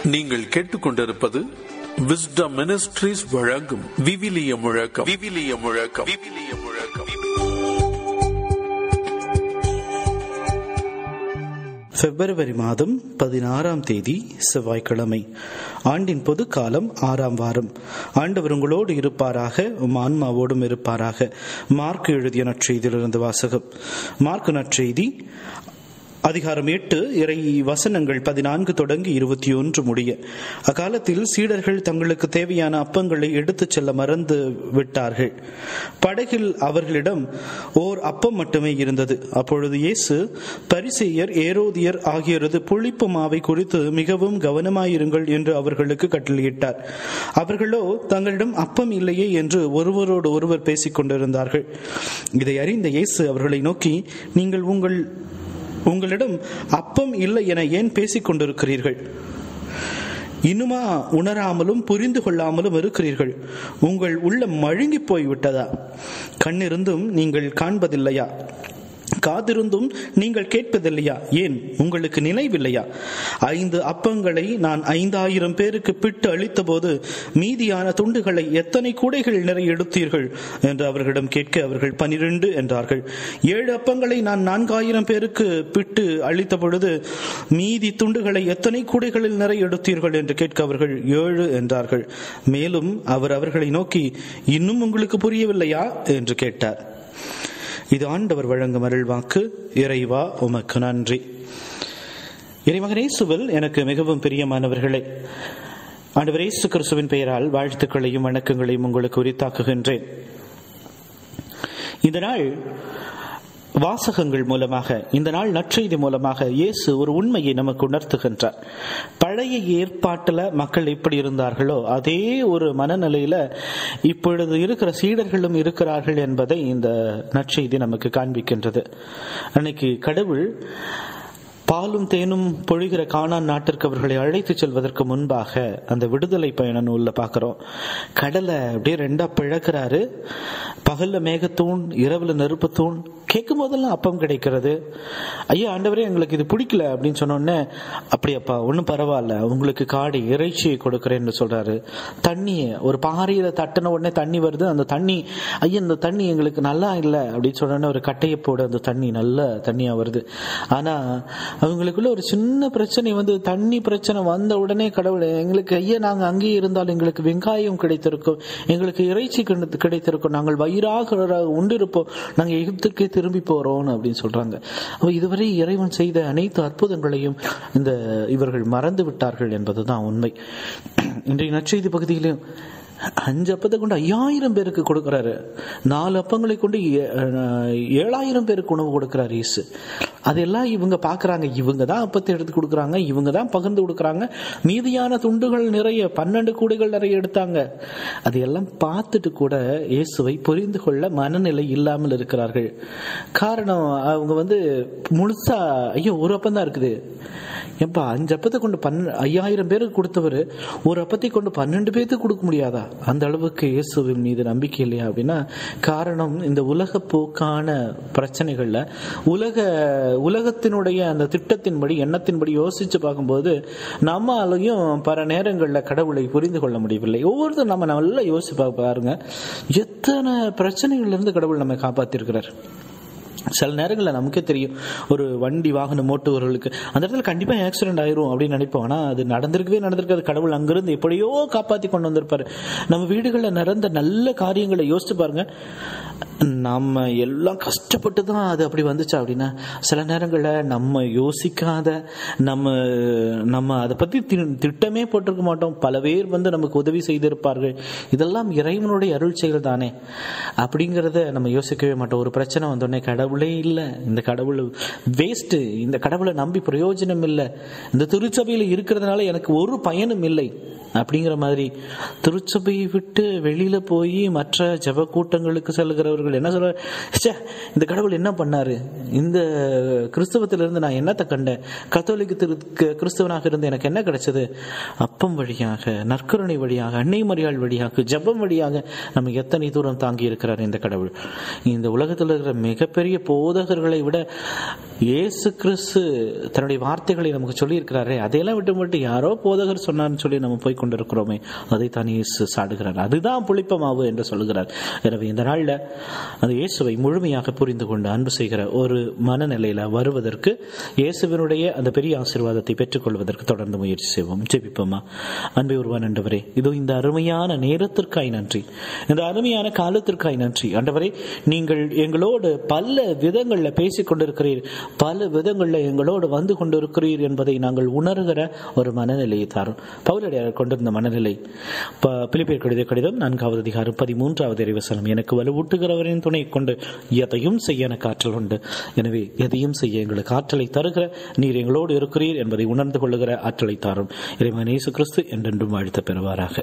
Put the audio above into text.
நீங்கள் கேட்டுக்கொண்டிருப்பது wisdom ministries வழங்கும் விவிலிய முழக்கம் விவிலிய முழக்கம் விவிலிய முழக்கம் பிப்ரவரி மாதம் பதினாறாம் தேதி செவ்வாய்க்கிழமை ஆண்டின் பொது காலம் ஆறாம் வாரம் ஆண்டவர் உங்களோடு இருப்பாராக உம் ஆன்மாவோடும் இருப்பாராக மார்க் எழுதிய நற்செய்தியிலிருந்து வாசகம் மார்க் நற்செய்தி அதிகாரம் எட்டு இறை வசனங்கள் பதினான்கு தொடங்கி இருபத்தி ஒன்று முடிய அக்காலத்தில் சீடர்கள் தங்களுக்கு தேவையான அப்பங்களை எடுத்துச் செல்ல மறந்து விட்டார்கள் படகில் அவர்களிடம் ஓர் அப்பம் மட்டுமே இருந்தது அப்பொழுது இயேசு பரிசேயர் ஏரோதியர் ஆகியோரது புளிப்பு மாவை குறித்து மிகவும் கவனமாயிருங்கள் என்று அவர்களுக்கு கட்டளையிட்டார் அவர்களோ தங்களிடம் அப்பம் இல்லையே என்று ஒருவரோடு ஒருவர் பேசிக் கொண்டிருந்தார்கள் இதை அறிந்த இயேசு அவர்களை நோக்கி நீங்கள் உங்கள் உங்களிடம் அப்பம் இல்லை என ஏன் பேசிக் கொண்டிருக்கிறீர்கள் இன்னுமா உணராமலும் புரிந்து கொள்ளாமலும் இருக்கிறீர்கள் உங்கள் உள்ளம் மழுங்கி போய் விட்டதா கண்ணிருந்தும் நீங்கள் காண்பதில்லையா காதிருந்தும் நீங்கள் கேட்பதில்லையா ஏன் உங்களுக்கு நினைவில்லையா ஐந்து அப்பங்களை நான் ஐந்தாயிரம் பேருக்கு பிட்டு அளித்த போது மீதியான துண்டுகளை எத்தனை கூடைகள் நிறைய எடுத்தீர்கள் என்று அவர்களிடம் கேட்க அவர்கள் பனிரெண்டு என்றார்கள் ஏழு அப்பங்களை நான் நான்காயிரம் பேருக்கு பிட்டு அளித்த பொழுது மீதி துண்டுகளை எத்தனை கூடைகளில் நிறைய எடுத்தீர்கள் என்று கேட்க அவர்கள் ஏழு என்றார்கள் மேலும் அவர் அவர்களை நோக்கி இன்னும் உங்களுக்கு புரியவில்லையா என்று கேட்டார் இது ஆண்டவர் வழங்கும் அருள் வாக்கு இறைவா உமக்கு நன்றி இறைமகனேசுவில் எனக்கு மிகவும் பிரியமானவர்களே ஆண்டவர் இயேசு கிறிஸ்துவின் பெயரால் வாழ்த்துக்களையும் வணக்கங்களையும் உங்களுக்கு உரித்தாக்குகின்றேன் இந்த நாள் வாசகங்கள் மூலமாக இந்த நாள் நற்செய்தி மூலமாக இயேசு ஒரு உண்மையை நமக்கு உணர்த்துகின்றார் பழைய ஏற்பாட்டில் மக்கள் எப்படி இருந்தார்களோ அதே ஒரு மனநிலையில இப்பொழுது இருக்கிற சீடர்களும் இருக்கிறார்கள் என்பதை இந்த நற்செய்தி நமக்கு காண்பிக்கின்றது அன்னைக்கு கடவுள் பாலும் தேனும் பொழிகிற காணான் நாட்டிற்கு அவர்களை அழைத்து செல்வதற்கு முன்பாக அந்த விடுதலை பயண நூல்ல பாக்குறோம் கடலை அப்படியே ரெண்டா பிழக்கிறாரு பகல்ல மேகத்தூண் இரவுல நெருப்புத்தூண் கேட்கும் போதெல்லாம் அப்பம் கிடைக்கிறது ஐயா ஆண்டவரே எங்களுக்கு இது பிடிக்கல அப்படின்னு சொன்னோடனே அப்படியாப்பா ஒன்றும் பரவாயில்ல உங்களுக்கு காடி இறைச்சியை கொடுக்குறேன்னு சொல்றாரு தண்ணியை ஒரு பாறையில தட்டின உடனே தண்ணி வருது அந்த தண்ணி ஐயா இந்த தண்ணி எங்களுக்கு நல்லா இல்லை அப்படின்னு சொன்னோடனே ஒரு கட்டையை போட அந்த தண்ணி நல்ல தண்ணியா வருது ஆனா அவங்களுக்குள்ள ஒரு சின்ன பிரச்சனை வந்து தண்ணி பிரச்சனை வந்த உடனே கடவுளை எங்களுக்கு ஐயா நாங்க அங்கேயே இருந்தால் எங்களுக்கு வெங்காயம் கிடைத்திருக்கும் எங்களுக்கு இறைச்சி கிடை- கிடைத்திருக்கும் நாங்கள் வயிறாக உண்டிருப்போம் நாங்க எகிப்துக்கே திரும்பி போறோம் அப்படின்னு சொல்றாங்க அப்ப இதுவரை இறைவன் செய்த அனைத்து அற்புதங்களையும் இந்த இவர்கள் மறந்து விட்டார்கள் என்பதுதான் உண்மை இன்றைய நற்செய்தி பகுதியிலும் அஞ்சு அப்பத்தை கொண்டு ஐயாயிரம் பேருக்கு கொடுக்கிறாரு நாலு அப்பங்களை கொண்டு ஏ- அஹ் ஏழாயிரம் பேருக்கு உணவு கொடுக்கிறாரு இயேசு அதெல்லாம் இவங்க பார்க்கறாங்க இவங்க தான் அப்பத்தை எடுத்து கொடுக்குறாங்க இவங்க தான் பகிர்ந்து கொடுக்குறாங்க மீதியான துண்டுகள் நிறைய பன்னெண்டு கூடைகள் நிறைய எடுத்தாங்க அதையெல்லாம் பார்த்துட்டு கூட இயேசுவை புரிந்து கொள்ள மனநிலை இல்லாமல் இருக்கிறார்கள் காரணம் அவங்க வந்து முழுசா ஐயோ ஒரு அப்பம் தான் இருக்குது ஏப்பா அஞ்சு அப்பத்தை கொண்டு பன்ன ஐயாயிரம் பேருக்கு கொடுத்தவர் ஒரு அப்பத்தை கொண்டு பன்னெண்டு பேருக்கு கொடுக்க முடியாதா அந்த அளவுக்கு இயேசுவின் மீது நம்பிக்கை இல்லையா அப்படின்னா காரணம் இந்த உலக போக்கான பிரச்சனைகள்ல உலக உலகத்தினுடைய அந்த திட்டத்தின்படி எண்ணத்தின்படி யோசிச்சு பார்க்கும்போது நம்மாலையும் பல நேரங்கள்ல கடவுளை புரிந்து கொள்ள முடியவில்லை ஒவ்வொருத்தரும் நம்ம நல்லா யோசிச்சு பா- பாருங்க எத்தனை பிரச்சனைகள்ல இருந்து கடவுள் நம்மை காப்பாத்திருக்கிறார் சில நேரங்களில் நமக்கே தெரியும் ஒரு வண்டி வாகனம் ஓட்டுவர்களுக்கு அந்த இடத்துல கண்டிப்பாக ஆக்சிடென்ட் ஆயிரும் அப்படின்னு நினைப்போம் ஆனால் அது நடந்திருக்கவே நடந்திருக்காது கடவுள் அங்கிருந்து எப்படியோ காப்பாற்றி கொண்டு வந்திருப்பாரு நம்ம வீடுகளில் நடந்த நல்ல காரியங்களை யோசிச்சு பாருங்க நம்ம எல்லாம் கஷ்டப்பட்டு தான் அது அப்படி வந்துச்சா அப்படின்னா சில நேரங்களில் நம்ம யோசிக்காத நம்ம நம்ம அதை பற்றி திட்டமே போட்டிருக்க மாட்டோம் பல பேர் வந்து நமக்கு உதவி செய்திருப்பார்கள் இதெல்லாம் இறைவனுடைய அருள் செயல் தானே அப்படிங்கிறத நம்ம யோசிக்கவே மாட்டோம் ஒரு பிரச்சனை வந்தோடனே கடவுளே இல்லை இந்த கடவுள் வேஸ்ட் இந்த கடவுளை நம்பி பிரயோஜனம் இல்லை இந்த திருச்சபையில் இருக்கிறதுனால எனக்கு ஒரு பயனும் இல்லை அப்படிங்கிற மாதிரி திருச்சபையை விட்டு வெளியில போய் மற்ற ஜப கூட்டங்களுக்கு செல்கிறவர்கள் என்ன சொல்ற "ச்சே, இந்த கடவுள் என்ன பண்ணாரு இந்த கிறிஸ்தவத்திலிருந்து நான் என்னத்தை கண்டேன் கத்தோலிக்க திரு க- கிறிஸ்தவனாக இருந்து எனக்கு என்ன கிடைச்சது அப்பம் வழியாக நற்கருணை வழியாக அன்னை மரியாள் வழியாக ஜெபம் வழியாக நம்ம எத்தனை தூரம் தாங்கி இருக்கிறார் இந்த கடவுள் இந்த உலகத்தில் இருக்கிற மிகப்பெரிய போதகர்களை விட இயேசு கிறிஸ்து தன்னுடைய வார்த்தைகளை நமக்கு சொல்லி இருக்கிறாரே அதையெல்லாம் விட்டு மட்டும் யாரோ போதகர் சொன்னார்னு சொல்லி நம்ம போய் கொண்டிருக்கிறோமே அதைத்தான் இயேசு சாடுகிறார் அதுதான் புளிப்ப மாவு என்று சொல்கிறார் எனவே இந்த நாள்ல அந்த இயேசுவை முழுமையாக புரிந்து கொண்டு அன்பு செய்கிற ஒரு மனநிலையில வருவதற்கு இயேசுவினுடைய அந்த பெரிய ஆசீர்வாதத்தை பெற்றுக்கொள்வதற்கு தொடர்ந்து முயற்சி செய்வோம் ஜெபிப்போமா அன்பை உருவான் ஆண்டவரே இதோ இந்த அருமையான நேரத்திற்காய் நன்றி இந்த அருமையான காலத்திற்காய் நன்றி ஆண்டவரே நீங்கள் எங்களோடு பல விதங்கள்ல பேசிக் கொண்டிருக்கிறீர் பல விதங்கள்ல எங்களோடு வந்து கொண்டிருக்கிறீர் என்பதை நாங்கள் உணர்கிற ஒரு மனநிலையை தாரும் பவுலடியார் கொண்டிருந்த மனநிலை ப- பிலிப்பியர் கடித கடிதம் நான்காவது அதிகாரம் பதிமூன்றாவது அறிவசனம் எனக்கு வலுவூட்டுகிறவரின் துணை கொண்டு எதையும் செய்ய எனக்கு ஆற்றல் உண்டு எனவே எதையும் செய்ய எங்களுக்கு ஆற்றலை தருகிற நீர் எங்களோடு இருக்கிறீர் என்பதை உணர்ந்து கொள்ளுகிற ஆற்றலை தாரும் இறைவன் இயேசு கிறிஸ்து என்றென்றும் வாழ்த்து பெறுவாராக